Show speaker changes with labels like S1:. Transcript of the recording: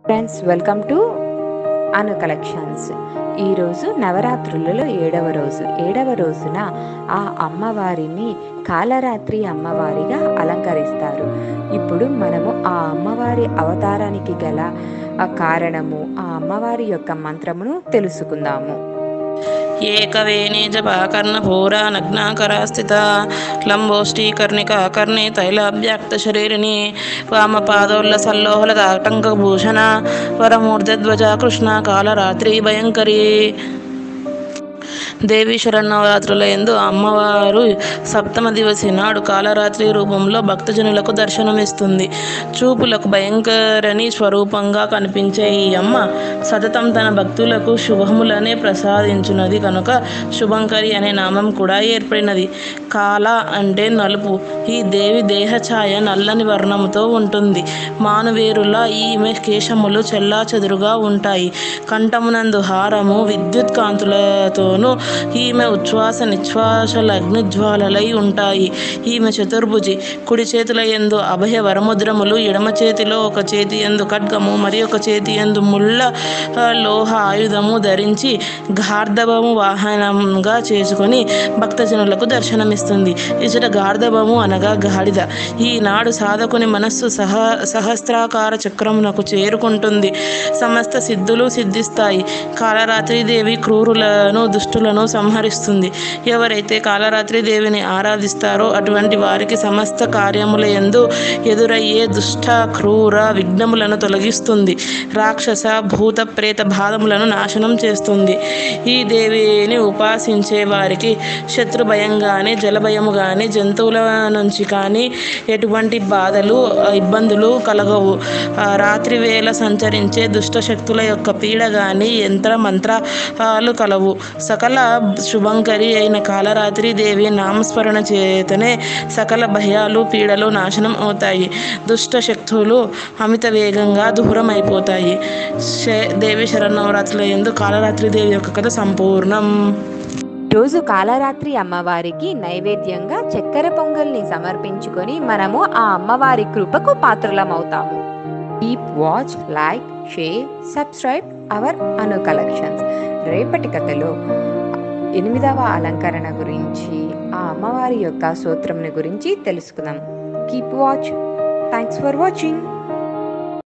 S1: friends welcome to Anu collections ఈరోజు నవరాత్రులలో ఏడవ రోజు ఏడవ రోజున ఆ అమ్మవారిని కాలరాత్రి అమ్మవారిగా అలంకరిస్తారు ఇప్పుడు మనము ఆ అమ్మవారి అవతారానికి గల ఆ కారణము ఆ అమ్మవారి యొక్క మంత్రమును తెలుసుకుందాము
S2: ఏకవేణీ జపాకర్ణపూరా నగ్నాకరా స్థిత లంబోష్ఠీకర్ణికా కర్ణి తైలాభ్యాక్త శరీరిణి వామపాదోల్ల సల్లోహల తాటంకభూషణ వరమూర్ధధ్వజ కృష్ణ కాలరాత్రి భయంకరి దేవి శరణవరాత్రుల ఎందు అమ్మవారు సప్తమ దివసి నాడు కాలరాత్రి రూపంలో భక్తజనులకు దర్శనమిస్తుంది చూపులకు భయంకరని స్వరూపంగా కనిపించే ఈ అమ్మ సతతం తన భక్తులకు శుభములనే ప్రసాదించున్నది కనుక శుభంకరి అనే నామం కూడా ఏర్పడినది కాల అంటే నలుపు ఈ దేవి దేహ ఛాయ నల్లని వర్ణముతో ఉంటుంది మానువేరులా ఈమె కేశములు చెల్లా చెదురుగా ఉంటాయి కంఠమునందు హారము విద్యుత్ కాంతులతోనూ ఈమె ఉచ్ఛ్వాస నిశ్వాసల అగ్నిజ్వాలలై ఉంటాయి ఈమె చతుర్భుజి కుడి చేతుల ఎందు అభయ వరముద్రములు ఎడమ చేతిలో ఒక చేతి ఎందు ఖడ్గము మరి ఒక చేతి ఎందు ముళ్ళ ఆ, లోహ ఆయుధము ధరించి గార్ధవము వాహనంగా చేసుకొని భక్తజనులకు దర్శనమిస్తుంది ఇచట గార్ధవము అనగా గాడిద ఈనాడు సాధకుని మనస్సు సహ సహస్రాకార చక్రమునకు చేరుకుంటుంది సమస్త సిద్ధులు సిద్ధిస్తాయి కాలరాత్రి దేవి క్రూరులను దుష్టులను సంహరిస్తుంది ఎవరైతే కాలరాత్రి దేవిని ఆరాధిస్తారో అటువంటి వారికి సమస్త కార్యముల యందు ఎదురయ్యే దుష్ట క్రూర విఘ్నములను తొలగిస్తుంది రాక్షస భూత ప్రేత బాధములను నాశనం చేస్తుంది ఈ దేవిని ఉపాసించే వారికి శత్రు భయం కానీ జలభయము కానీ జంతువుల నుంచి కానీ ఎటువంటి బాధలు ఆ, ఇబ్బందులు కలగవు ఆ, రాత్రి వేళ సంచరించే దుష్ట శక్తుల యొక్క పీడ కానీ యంత్ర మంత్రాలు కలవు సకల శుభంకరి అయిన కాలరాత్రి దేవి నామస్మరణ చేతనే సకల భయాలు పీడలు నాశనం అవుతాయి దుష్ట శక్తులు అమిత వేగంగా దూరం అయిపోతాయి శే- దేవి శరణవరాత్రుల ఎందు కాలరాత్రి దేవి యొక్క కథ సంపూర్ణం
S1: రోజు కాలరాత్రి అమ్మవారికి నైవేద్యంగా చక్కెర పొంగల్ని సమర్పించుకొని మనము ఆ అమ్మవారి కృపకు పాత్రులమవుతాము keep watch like share subscribe our Anu collections రేపటి కథలో ఎనిమిదవ అలంకరణ గురించి ఆ అమ్మవారి యొక్క సూత్రంని గురించి తెలుసుకుందాం keep watch thanks for watching